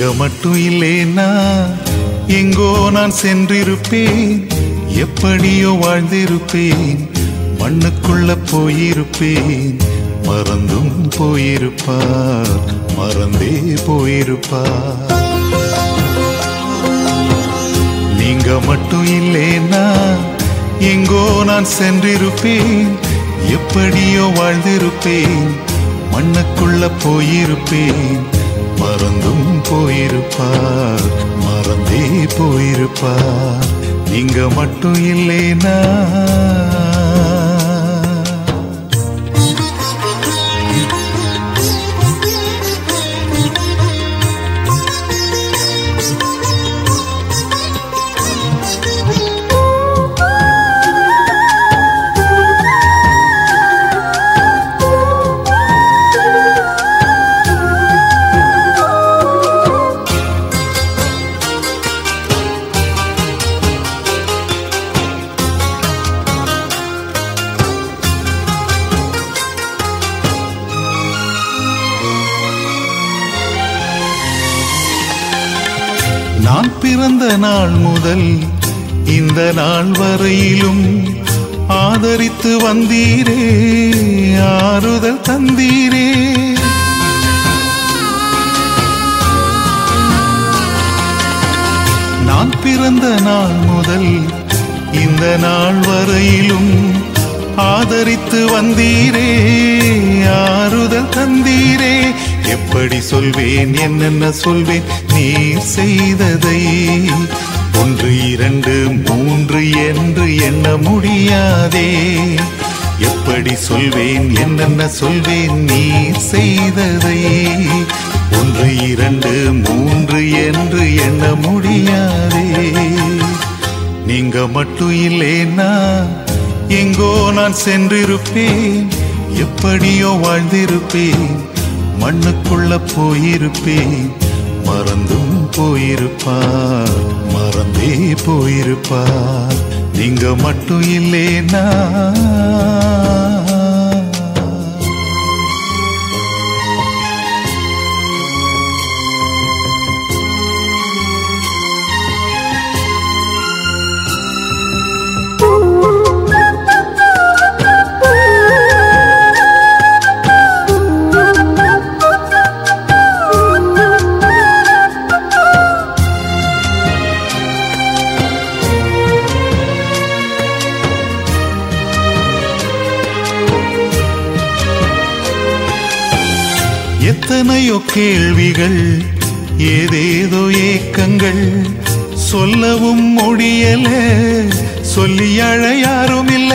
நீங்க மட்டும் இல்லேனா எங்கோ நான் சென்றிருப்பேன் எப்படியோ வாழ்ந்திருப்பேன் மண்ணுக்குள்ள போயிருப்பேன் மறந்தும் போயிருப்பார் மறந்தே போயிருப்பார் நீங்க மட்டும் இல்லேனா எங்கோ நான் சென்றிருப்பேன் எப்படியோ வாழ்ந்திருப்பேன் மண்ணுக்குள்ள போயிருப்பேன் மறந்தும் போயிருப்பார் மறந்தே போயிருப்பார் நீங்க மட்டும் இல்லேனா நான் பிறந்த நாள் முதல் இந்த நாள் வரையிலும் ஆதரித்து வந்தீரே ஆறுதல் தந்தீரே நான் பிறந்த நாள் முதல் இந்த நாள் வரையிலும் ஆதரித்து வந்தீரே ஆறுதல் தந்தீரே எப்படி சொல்வேன் என்னென்ன சொல்வேன் நீர் செய்ததை ஒன்று இரண்டு மூன்று என்று எண்ண முடியாதே எப்படி சொல்வேன் என்னென்ன சொல்வேன் நீர் செய்ததை ஒன்று இரண்டு மூன்று என்று எண்ண முடியாதே நீங்க மட்டும் இல்லேனா எங்கோ நான் சென்றிருப்பேன் எப்படியோ வாழ்ந்திருப்பேன் மண்ணுக்குள்ள போயிருப்பேன் மறந்தும் போயிருப்பார் மறந்தே போயிருப்பார் நீங்க மட்டும் இல்லேனா எத்தனையோ கேள்விகள் ஏதேதோ ஏக்கங்கள் சொல்லவும் முடியல சொல்லி அழ யாரும் இல்ல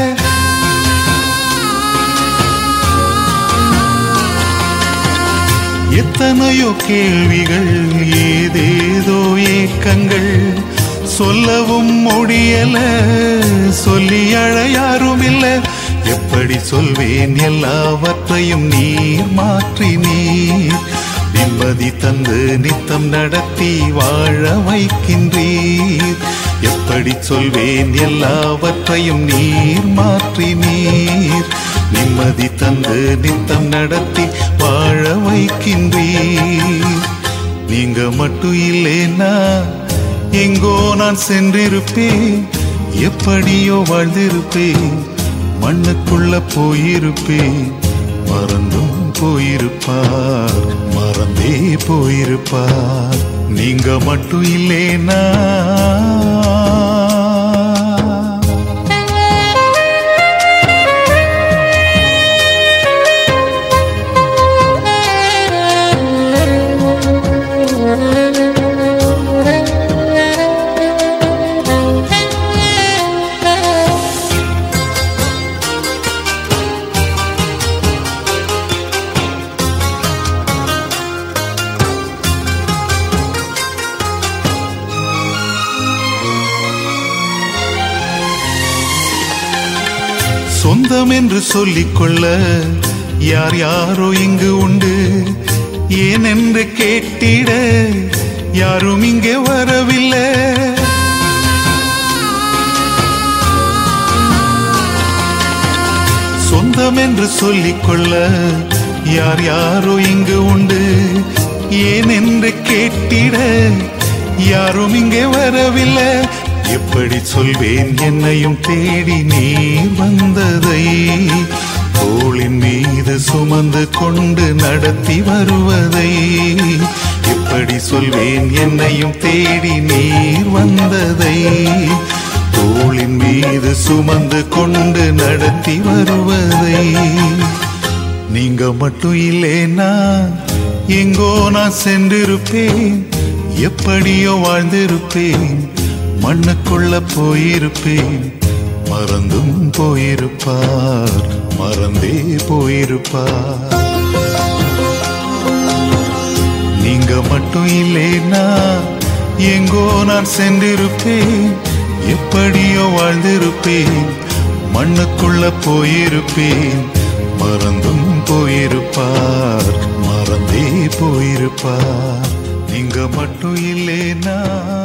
எத்தனையோ கேள்விகள் ஏதேதோ ஏக்கங்கள் சொல்லவும் முடியல சொல்லி அழ யாரும் இல்ல எப்படி சொல்வேன் எல்லாவற்றையும் நீர் மாற்றி நீர் நிம்மதி தந்து நித்தம் நடத்தி வாழ வைக்கின்றீர் எப்படி சொல்வேன் எல்லாவற்றையும் நீர் மாற்றி நீர் நிம்மதி தந்து நித்தம் நடத்தி வாழ வைக்கின்றீர் நீங்க மட்டும் இல்லேனா எங்கோ நான் சென்றிருப்பேன் எப்படியோ வாழ்ந்திருப்பேன் மண்ணுக்குள்ள போயிருப்பேன் மறந்தும் போயிருப்பார் மறந்தே போயிருப்பார் நீங்க மட்டும் இல்லேனா சொந்தம் என்று சொல்லிக்கொள்ள யார் யாரோ இங்கு உண்டு ஏன் என்று கேட்டிட யாரும் இங்கே வரவில்லை சொந்தம் என்று சொல்லிக்கொள்ள யார் யாரோ இங்கு உண்டு ஏன் என்று கேட்டிட யாரும் இங்கே வரவில்லை எப்படி சொல்வேன் என்னையும் தேடி நீர் வந்ததை தோளின் மீது சுமந்து கொண்டு நடத்தி வருவதை எப்படி சொல்வேன் என்னையும் தேடி நீர் வந்ததை தோளின் மீது சுமந்து கொண்டு நடத்தி வருவதை நீங்க மட்டும் இல்லேனா எங்கோ நான் சென்றிருப்பேன் எப்படியோ வாழ்ந்திருப்பேன் மண்ணுக்குள்ள போயிருப்பேன் மறந்தும் போயிருப்பார் மறந்தே போயிருப்பார் நீங்க மட்டும் இல்லேனா எங்கோ நான் சென்றிருப்பேன் எப்படியோ வாழ்ந்திருப்பேன் மண்ணுக்குள்ள போயிருப்பேன் மறந்தும் போயிருப்பார் மறந்தே போயிருப்பார் நீங்க மட்டும் இல்லேனா